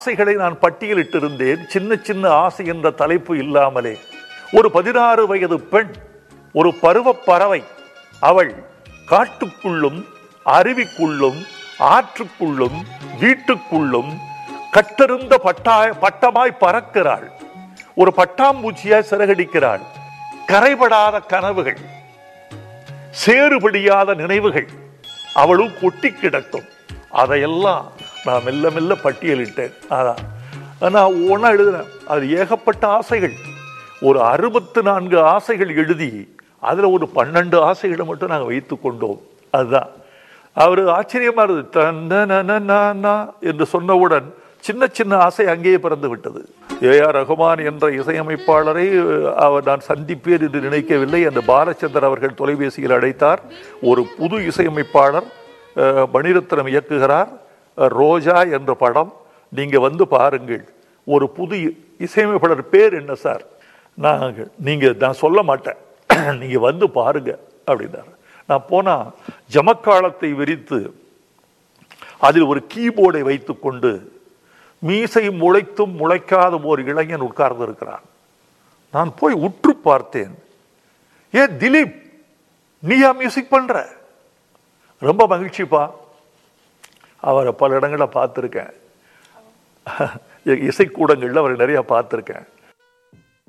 ஆசைகளை நான் பட்டியலிட்டிருந்தேன் சின்ன சின்ன ஆசை என்ற தலைப்பு இல்லாமலே ஒரு பதினாறு வயது பெண் ஒரு பருவப் பறவை அவள் காட்டுக்குள்ளும் அருவிக்குள்ளும் ஆற்றுக்குள்ளும் வீட்டுக்குள்ளும் கட்டெருந்த பட்டாய் பட்டமாய் பறக்கிறாள் ஒரு பட்டாம்பூச்சியாய் சிறகடிக்கிறாள் கரைபடாத கனவுகள் சேறுபடியாத நினைவுகள் அவளும் கொட்டி கிடக்கும் அதையெல்லாம் நான் மெல்ல மெல்ல பட்டியலிட்டேன் அதான் நான் ஒன்றா எழுதுனேன் அது ஏகப்பட்ட ஆசைகள் ஒரு அறுபத்து நான்கு ஆசைகள் எழுதி அதில் ஒரு பன்னெண்டு ஆசைகளை மட்டும் நாங்கள் வைத்து கொண்டோம் அதுதான் அவர் ஆச்சரியமா இருந்தது தன்னனனனனா என்று சொன்னவுடன் சின்ன சின்ன ஆசை அங்கேயே பிறந்து விட்டது ஏ ஆர் ரகுமான் என்ற இசையமைப்பாளரை அவர் நான் சந்திப்பேன் என்று நினைக்கவில்லை அந்த பாலச்சந்தர் அவர்கள் தொலைபேசியில் அழைத்தார் ஒரு புது இசையமைப்பாளர் அஹ், மணிரத்னம் இயக்குகிறார் அஹ், ரோஜா என்ற படம் நீங்க வந்து பாருங்கள் ஒரு புது இ- இசையமைப்பாளர் பேர் என்ன சார் நான் நீங்க நான் சொல்ல மாட்டேன் நீங்க வந்து பாருங்க அப்படின்னாரு நான் போனா ஜமக்காலத்தை விரித்து அதில் ஒரு கீபோர்டை வைத்துக்கொண்டு மீசை முளைத்தும் முளைக்காத ஒரு இளைஞன் உட்கார்ந்து இருக்கிறான் நான் போய் உற்று பார்த்தேன் ஏ திலீப் நீயா மியூசிக் பண்ற ரொம்ப மகிழ்ச்சிப்பா அவரை பல இடங்களில் பார்த்துருக்கேன் இசைக்கூடங்களில் அவரை நிறைய பார்த்துருக்கேன்